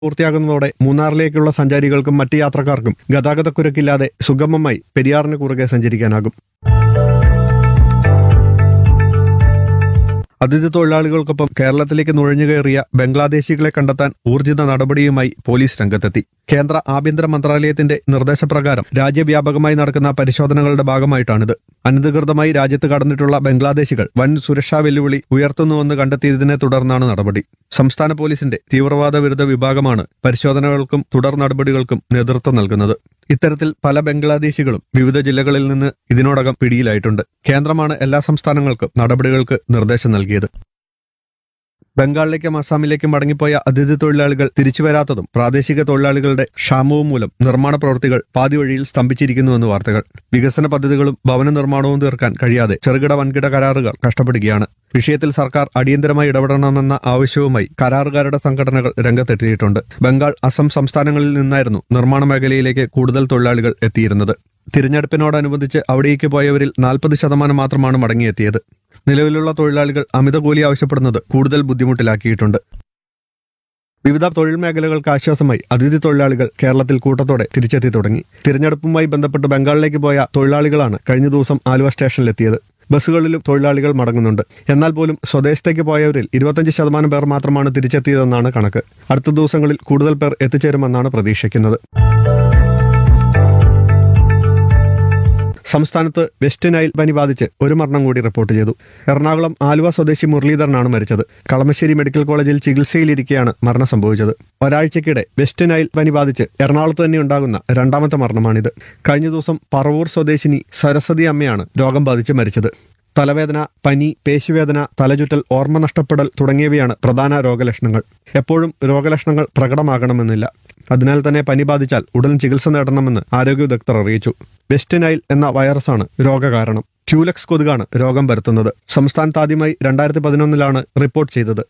പൂർത്തിയാകുന്നതോടെ മൂന്നാറിലേക്കുള്ള സഞ്ചാരികൾക്കും മറ്റ് യാത്രക്കാർക്കും ഗതാഗതക്കുരുക്കില്ലാതെ സുഗമമായി പെരിയാറിന് കുറുകെ സഞ്ചരിക്കാനാകും അതിഥി തൊഴിലാളികൾക്കൊപ്പം കേരളത്തിലേക്ക് നുഴഞ്ഞുകയറിയ ബംഗ്ലാദേശികളെ കണ്ടെത്താൻ ഊർജിത നടപടിയുമായി പോലീസ് രംഗത്തെത്തി കേന്ദ്ര ആഭ്യന്തര മന്ത്രാലയത്തിന്റെ നിർദ്ദേശപ്രകാരം രാജ്യവ്യാപകമായി നടക്കുന്ന പരിശോധനകളുടെ ഭാഗമായിട്ടാണിത് അനധികൃതമായി രാജ്യത്ത് കടന്നിട്ടുള്ള ബംഗ്ലാദേശികൾ വൻ സുരക്ഷാ വെല്ലുവിളി ഉയർത്തുന്നുവെന്ന് കണ്ടെത്തിയതിനെ തുടർന്നാണ് നടപടി സംസ്ഥാന പോലീസിന്റെ തീവ്രവാദ വിരുദ്ധ വിഭാഗമാണ് പരിശോധനകൾക്കും തുടർ നടപടികൾക്കും നേതൃത്വം നൽകുന്നത് ഇത്തരത്തിൽ പല ബംഗ്ലാദേശികളും വിവിധ ജില്ലകളിൽ നിന്ന് ഇതിനോടകം പിടിയിലായിട്ടുണ്ട് കേന്ദ്രമാണ് എല്ലാ സംസ്ഥാനങ്ങൾക്കും നടപടികൾക്ക് നിർദ്ദേശം നൽകിയത് ബംഗാളിലേക്കും അസാമിലേക്കും മടങ്ങിപ്പോയ അതിഥി തൊഴിലാളികൾ തിരിച്ചുവരാത്തതും പ്രാദേശിക തൊഴിലാളികളുടെ ക്ഷാമവും മൂലം നിർമ്മാണ പ്രവൃത്തികൾ പാതി വഴിയിൽ സ്തംഭിച്ചിരിക്കുന്നുവെന്ന് വാർത്തകൾ വികസന പദ്ധതികളും ഭവന നിർമ്മാണവും തീർക്കാൻ കഴിയാതെ ചെറുകിട വൻകിട കരാറുകൾ കഷ്ടപ്പെടുകയാണ് വിഷയത്തിൽ സർക്കാർ അടിയന്തരമായി ഇടപെടണമെന്ന ആവശ്യവുമായി കരാറുകാരുടെ സംഘടനകൾ രംഗത്തെത്തിയിട്ടുണ്ട് ബംഗാൾ അസം സംസ്ഥാനങ്ങളിൽ നിന്നായിരുന്നു നിർമ്മാണ മേഖലയിലേക്ക് കൂടുതൽ തൊഴിലാളികൾ എത്തിയിരുന്നത് തിരഞ്ഞെടുപ്പിനോടനുബന്ധിച്ച് അവിടേക്ക് പോയവരിൽ നാൽപ്പത് ശതമാനം മാത്രമാണ് മടങ്ങിയെത്തിയത് നിലവിലുള്ള തൊഴിലാളികൾ അമിത കൂലി ആവശ്യപ്പെടുന്നത് കൂടുതൽ ബുദ്ധിമുട്ടിലാക്കിയിട്ടുണ്ട് വിവിധ തൊഴിൽ മേഖലകൾക്ക് ആശ്വാസമായി അതിഥി തൊഴിലാളികൾ കേരളത്തിൽ കൂട്ടത്തോടെ തിരിച്ചെത്തി തുടങ്ങി തിരഞ്ഞെടുപ്പുമായി ബന്ധപ്പെട്ട് ബംഗാളിലേക്ക് പോയ തൊഴിലാളികളാണ് കഴിഞ്ഞ ദിവസം ആലുവ സ്റ്റേഷനിലെത്തിയത് ബസ്സുകളിലും തൊഴിലാളികൾ മടങ്ങുന്നുണ്ട് എന്നാൽ പോലും സ്വദേശത്തേക്ക് പോയവരിൽ ഇരുപത്തഞ്ച് ശതമാനം പേർ മാത്രമാണ് തിരിച്ചെത്തിയതെന്നാണ് കണക്ക് അടുത്ത ദിവസങ്ങളിൽ കൂടുതൽ പേർ എത്തിച്ചേരുമെന്നാണ് പ്രതീക്ഷിക്കുന്നത് സംസ്ഥാനത്ത് വെസ്റ്റ് നൈൽ പനി ബാധിച്ച് ഒരു മരണം കൂടി റിപ്പോർട്ട് ചെയ്തു എറണാകുളം ആലുവ സ്വദേശി മുരളീധരനാണ് മരിച്ചത് കളമശ്ശേരി മെഡിക്കൽ കോളേജിൽ ചികിത്സയിലിരിക്കെയാണ് മരണം സംഭവിച്ചത് ഒരാഴ്ചക്കിടെ വെസ്റ്റ് നൈൽ പനി ബാധിച്ച് എറണാകുളത്ത് തന്നെ ഉണ്ടാകുന്ന രണ്ടാമത്തെ മരണമാണിത് കഴിഞ്ഞ ദിവസം പറവൂർ സ്വദേശിനി സരസ്വതി അമ്മയാണ് രോഗം ബാധിച്ച് മരിച്ചത് തലവേദന പനി പേശിവേദന തലചുറ്റൽ ഓർമ്മ നഷ്ടപ്പെടൽ തുടങ്ങിയവയാണ് പ്രധാന രോഗലക്ഷണങ്ങൾ എപ്പോഴും രോഗലക്ഷണങ്ങൾ പ്രകടമാകണമെന്നില്ല അതിനാൽ തന്നെ പനി ബാധിച്ചാൽ ഉടൻ ചികിത്സ നേടണമെന്ന് ആരോഗ്യ വിദഗ്ധർ അറിയിച്ചു വെസ്റ്റ് നൈൽ എന്ന വൈറസാണ് രോഗകാരണം ക്യൂലക്സ് കൊതുകാണ് രോഗം പരത്തുന്നത് സംസ്ഥാനത്ത് ആദ്യമായി രണ്ടായിരത്തി പതിനൊന്നിലാണ് റിപ്പോർട്ട് ചെയ്തത്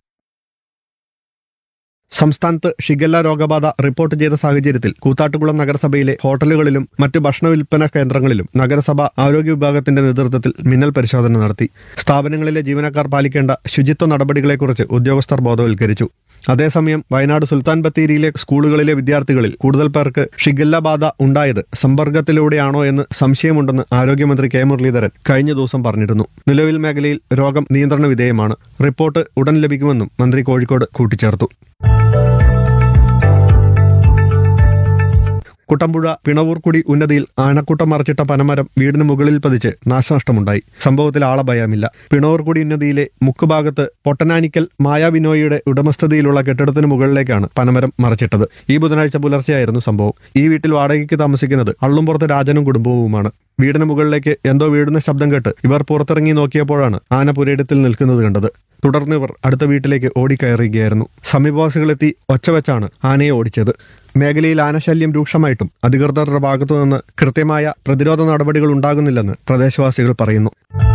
സംസ്ഥാനത്ത് ഷിഗല്ല രോഗബാധ റിപ്പോർട്ട് ചെയ്ത സാഹചര്യത്തിൽ കൂത്താട്ടുകുളം നഗരസഭയിലെ ഹോട്ടലുകളിലും മറ്റ് ഭക്ഷണ വിൽപ്പന കേന്ദ്രങ്ങളിലും നഗരസഭ ആരോഗ്യ വിഭാഗത്തിന്റെ നേതൃത്വത്തിൽ മിന്നൽ പരിശോധന നടത്തി സ്ഥാപനങ്ങളിലെ ജീവനക്കാർ പാലിക്കേണ്ട ശുചിത്വ നടപടികളെക്കുറിച്ച് ഉദ്യോഗസ്ഥർ ബോധവൽക്കരിച്ചു അതേസമയം വയനാട് സുൽത്താൻ ബത്തേരിയിലെ സ്കൂളുകളിലെ വിദ്യാർത്ഥികളിൽ കൂടുതൽ പേർക്ക് ഷിഗല്ല ബാധ ഉണ്ടായത് സമ്പർക്കത്തിലൂടെയാണോ എന്ന് സംശയമുണ്ടെന്ന് ആരോഗ്യമന്ത്രി കെ മുരളീധരൻ കഴിഞ്ഞ ദിവസം പറഞ്ഞിരുന്നു നിലവിൽ മേഖലയിൽ രോഗം നിയന്ത്രണ വിധേയമാണ് റിപ്പോർട്ട് ഉടൻ ലഭിക്കുമെന്നും മന്ത്രി കോഴിക്കോട് കൂട്ടിച്ചേർത്തു കുട്ടമ്പുഴ പിണവൂർക്കുടി ഉന്നതിയിൽ ആനക്കൂട്ടം മറച്ചിട്ട പനമരം വീടിന് മുകളിൽ പതിച്ച് നാശനഷ്ടമുണ്ടായി സംഭവത്തിൽ ആളഭയമില്ല പിണവൂർക്കുടി ഉന്നതിയിലെ മുക്കുഭാഗത്ത് പൊട്ടനാനിക്കൽ മായാവിനോയിയുടെ ഉടമസ്ഥതയിലുള്ള കെട്ടിടത്തിന് മുകളിലേക്കാണ് പനമരം മറച്ചിട്ടത് ഈ ബുധനാഴ്ച പുലർച്ചെയായിരുന്നു സംഭവം ഈ വീട്ടിൽ വാടകയ്ക്ക് താമസിക്കുന്നത് അള്ളുംപുറത്ത് രാജനും കുടുംബവുമാണ് വീടിന് മുകളിലേക്ക് എന്തോ വീടുന്ന ശബ്ദം കേട്ട് ഇവർ പുറത്തിറങ്ങി നോക്കിയപ്പോഴാണ് ആന പുരയിടത്തിൽ നിൽക്കുന്നത് കണ്ടത് തുടർന്ന് ഇവർ അടുത്ത വീട്ടിലേക്ക് ഓടിക്കയറുകയായിരുന്നു സമീപവാസികളെത്തി ഒച്ചവെച്ചാണ് ആനയെ ഓടിച്ചത് മേഖലയിൽ ആനശല്യം രൂക്ഷമായിട്ടും അധികൃതരുടെ ഭാഗത്തുനിന്ന് കൃത്യമായ പ്രതിരോധ നടപടികൾ ഉണ്ടാകുന്നില്ലെന്ന് പ്രദേശവാസികൾ പറയുന്നു